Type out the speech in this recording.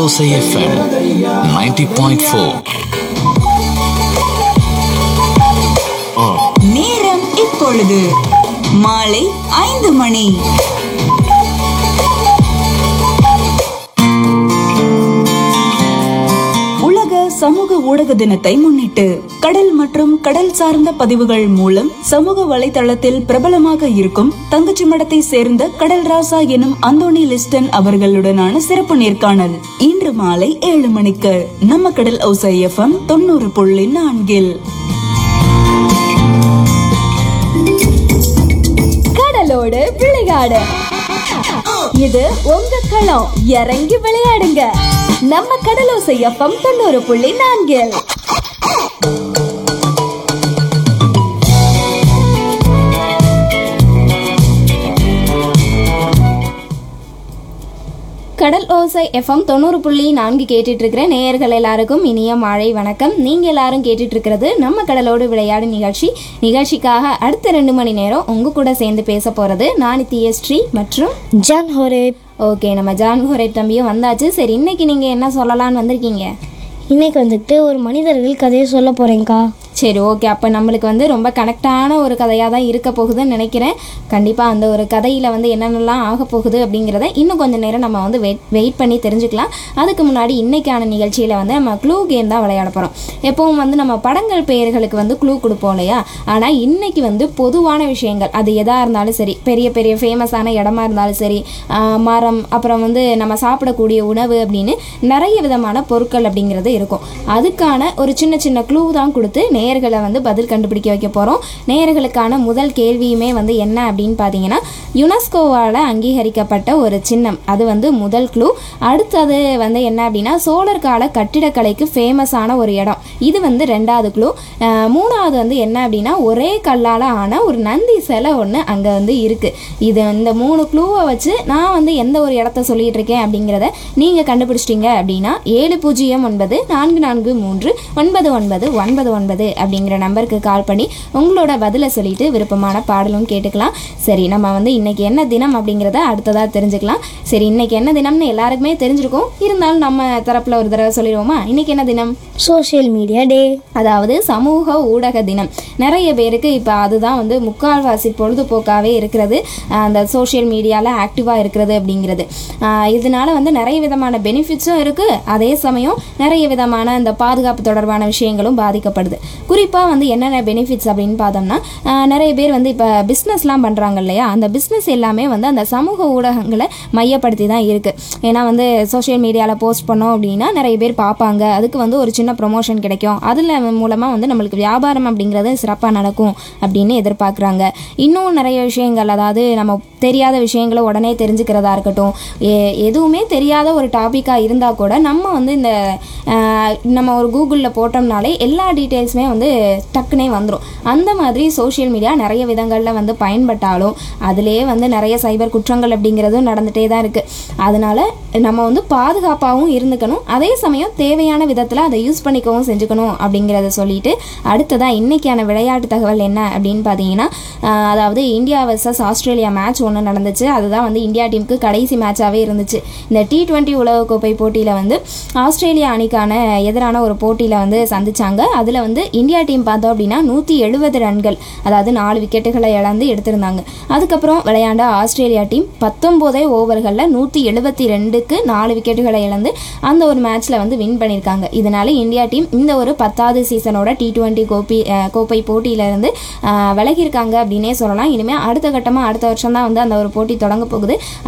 கடலோசை FM 90.4 நேரம் இப்பொழுது மாலை ஐந்து மணி உலக சமூக ஊடக தினத்தை முன்னிட்டு கடல் மற்றும் கடல் சார்ந்த பதிவுகள் மூலம் சமூக வலைதளத்தில் பிரபலமாக இருக்கும் தங்கச்சி மடத்தை சேர்ந்த கடல் ராசா எனும் அந்தோணி லிஸ்டன் அவர்களுடனான சிறப்பு நேர்காணல் இன்று மாலை ஏழு மணிக்கு நம்ம கடல் ஒசை எஃப்எம் தொண்ணூறு புள்ளி நான்கில் கடலோடு விளையாடு இது உங்க களம் இறங்கி விளையாடுங்க நம்ம கடலோசை எஃப்எம் தொண்ணூறு புள்ளி நான்கில் கடல் ஓசை எஃப்எம் தொண்ணூறு புள்ளி நான்கு கேட்டுட்டு இருக்கிற நேயர்கள் எல்லாருக்கும் இனிய மாலை வணக்கம் நீங்க எல்லாரும் கேட்டுட்டு இருக்கிறது நம்ம கடலோடு விளையாடு நிகழ்ச்சி நிகழ்ச்சிக்காக அடுத்த ரெண்டு மணி நேரம் உங்க கூட சேர்ந்து பேச போறது நான் ஸ்ரீ மற்றும் ஜான் ஹோரேப் ஓகே நம்ம ஜான் ஹோரே தம்பியும் வந்தாச்சு சரி இன்னைக்கு நீங்க என்ன சொல்லலாம்னு வந்திருக்கீங்க இன்னைக்கு வந்துட்டு ஒரு மனிதர்கள் கதையை சொல்ல போறேன்க்கா சரி ஓகே அப்போ நம்மளுக்கு வந்து ரொம்ப கனெக்டான ஒரு கதையாக தான் இருக்க போகுதுன்னு நினைக்கிறேன் கண்டிப்பாக அந்த ஒரு கதையில் வந்து என்னென்னலாம் ஆக போகுது அப்படிங்கிறத இன்னும் கொஞ்சம் நேரம் நம்ம வந்து வெயிட் வெயிட் பண்ணி தெரிஞ்சுக்கலாம் அதுக்கு முன்னாடி இன்னைக்கான நிகழ்ச்சியில் வந்து நம்ம க்ளூ கேம் தான் விளையாட போகிறோம் எப்பவும் வந்து நம்ம படங்கள் பெயர்களுக்கு வந்து க்ளூ கொடுப்போம் இல்லையா ஆனால் இன்னைக்கு வந்து பொதுவான விஷயங்கள் அது எதாக இருந்தாலும் சரி பெரிய பெரிய ஃபேமஸான இடமா இருந்தாலும் சரி ஆஹ் மரம் அப்புறம் வந்து நம்ம சாப்பிடக்கூடிய உணவு அப்படின்னு நிறைய விதமான பொருட்கள் அப்படிங்கிறது இருக்கும் அதுக்கான ஒரு சின்ன சின்ன க்ளூ தான் கொடுத்து நேயர்களை வந்து பதில் கண்டுபிடிக்க வைக்க போகிறோம் நேயர்களுக்கான முதல் கேள்வியுமே வந்து என்ன அப்படின்னு பார்த்தீங்கன்னா யுனெஸ்கோவால் அங்கீகரிக்கப்பட்ட ஒரு சின்னம் அது வந்து முதல் க்ளூ அடுத்தது வந்து என்ன அப்படின்னா சோழர் கால கட்டிடக்கலைக்கு ஃபேமஸான ஒரு இடம் இது வந்து ரெண்டாவது க்ளூ மூணாவது வந்து என்ன அப்படின்னா ஒரே கல்லால் ஆன ஒரு நந்தி சிலை ஒன்று அங்கே வந்து இருக்குது இது இந்த மூணு க்ளூவை வச்சு நான் வந்து எந்த ஒரு இடத்த சொல்லிட்டு இருக்கேன் அப்படிங்கிறத நீங்கள் கண்டுபிடிச்சிட்டீங்க அப்படின்னா ஏழு பூஜ்ஜியம் ஒன்பது நான்கு நான்கு மூன்று ஒன்பது ஒன்பது ஒன்பது ஒன்பது அப்படிங்கிற நம்பருக்கு கால் பண்ணி உங்களோட பதிலை சொல்லிட்டு விருப்பமான பாடலும் கேட்டுக்கலாம் சரி நம்ம வந்து இன்னைக்கு என்ன தினம் அப்படிங்கிறத அடுத்ததாக தெரிஞ்சுக்கலாம் சரி இன்னைக்கு என்ன தினம்னு எல்லாருக்குமே தெரிஞ்சிருக்கும் இருந்தாலும் நம்ம தரப்புல ஒரு தடவை சொல்லிடுவோமா இன்னைக்கு என்ன தினம் சோஷியல் மீடியா டே அதாவது சமூக ஊடக தினம் நிறைய பேருக்கு இப்போ அதுதான் வந்து முக்கால்வாசி பொழுதுபோக்காகவே இருக்கிறது ஆஹ் அந்த சோஷியல் மீடியாவில் ஆக்டிவாக இருக்கிறது அப்படிங்கிறது ஆஹ் இதனால வந்து நிறைய விதமான பெனிஃபிட்ஸும் இருக்குது அதே சமயம் நிறைய விதமான இந்த பாதுகாப்பு தொடர்பான விஷயங்களும் பாதிக்கப்படுது குறிப்பாக வந்து என்னென்ன பெனிஃபிட்ஸ் அப்படின்னு பார்த்தோம்னா ஆஹ் நிறைய பேர் வந்து இப்போ பிஸ்னஸ்லாம் பண்ணுறாங்க இல்லையா அந்த பிஸ்னஸ் எல்லாமே வந்து அந்த சமூக ஊடகங்களை மையப்படுத்தி தான் இருக்குது ஏன்னா வந்து சோஷியல் மீடியாவில் போஸ்ட் பண்ணோம் அப்படின்னா நிறைய பேர் பார்ப்பாங்க அதுக்கு வந்து ஒரு சின்ன ப்ரொமோஷன் கிடைக்கும் அதில் மூலமாக வந்து நம்மளுக்கு வியாபாரம் அப்படிங்கிறது சிறப்பாக நடக்கும் அப்படின்னு எதிர்பார்க்குறாங்க இன்னும் நிறைய விஷயங்கள் அதாவது நம்ம தெரியாத விஷயங்களை உடனே தெரிஞ்சுக்கிறதா இருக்கட்டும் எ- எதுவுமே தெரியாத ஒரு டாப்பிக்காக இருந்தால் கூட நம்ம வந்து இந்த ஆஹ், நம்ம ஒரு கூகுளில் போட்டோம்னாலே எல்லா டீட்டெயில்ஸுமே வந்து டக்குனே வந்துடும் அந்த மாதிரி சோஷியல் மீடியா நிறைய விதங்களில் வந்து பயன்பட்டாலும் அதிலேயே வந்து நிறைய சைபர் குற்றங்கள் அப்படிங்கிறதும் நடந்துகிட்டே தான் இருக்குது அதனால நம்ம வந்து பாதுகாப்பாகவும் இருந்துக்கணும் அதே சமயம் தேவையான விதத்தில் அதை யூஸ் பண்ணிக்கவும் செஞ்சுக்கணும் அப்படிங்கிறத சொல்லிட்டு அடுத்ததாக இன்னைக்கான விளையாட்டு தகவல் என்ன அப்படின்னு பார்த்தீங்கன்னா ஆஹ், அதாவது இந்தியா வர்சஸ் ஆஸ்திரேலியா மேட்ச் ஒன்று நடந்துச்சு அதுதான் வந்து இந்தியா டீமுக்கு கடைசி மேட்சாகவே இருந்துச்சு இந்த டி டுவெண்ட்டி உலகக்கோப்பை போட்டியில் வந்து ஆஸ்திரேலியா அணிக்கான எதிரான ஒரு போட்டியில் வந்து சந்திச்சாங்க அதில் வந்து இந்தியா டீம் பார்த்தோம் அப்படின்னா நூற்றி எழுபது ரன்கள் அதாவது நாலு விக்கெட்டுகளை இழந்து எடுத்திருந்தாங்க அதுக்கப்புறம் விளையாண்ட ஆஸ்திரேலியா டீம் பத்தொம்போதே ஓவர்களில் நூற்றி எழுபத்தி ரெண்டுக்கு நாலு விக்கெட்டுகளை இழந்து அந்த ஒரு மேட்ச்சில் வந்து வின் பண்ணியிருக்காங்க இதனால இந்தியா டீம் இந்த ஒரு பத்தாவது சீசனோட டி டுவெண்ட்டி கோப்பி அஹ், கோப்பை போட்டியிலிருந்து அஹ், விலகியிருக்காங்க அப்படின்னே சொல்லலாம் இனிமேல் அடுத்த கட்டமாக அடுத்த வருஷம் தான் வந்து அந்த ஒரு போட்டி தொடங்க போகுது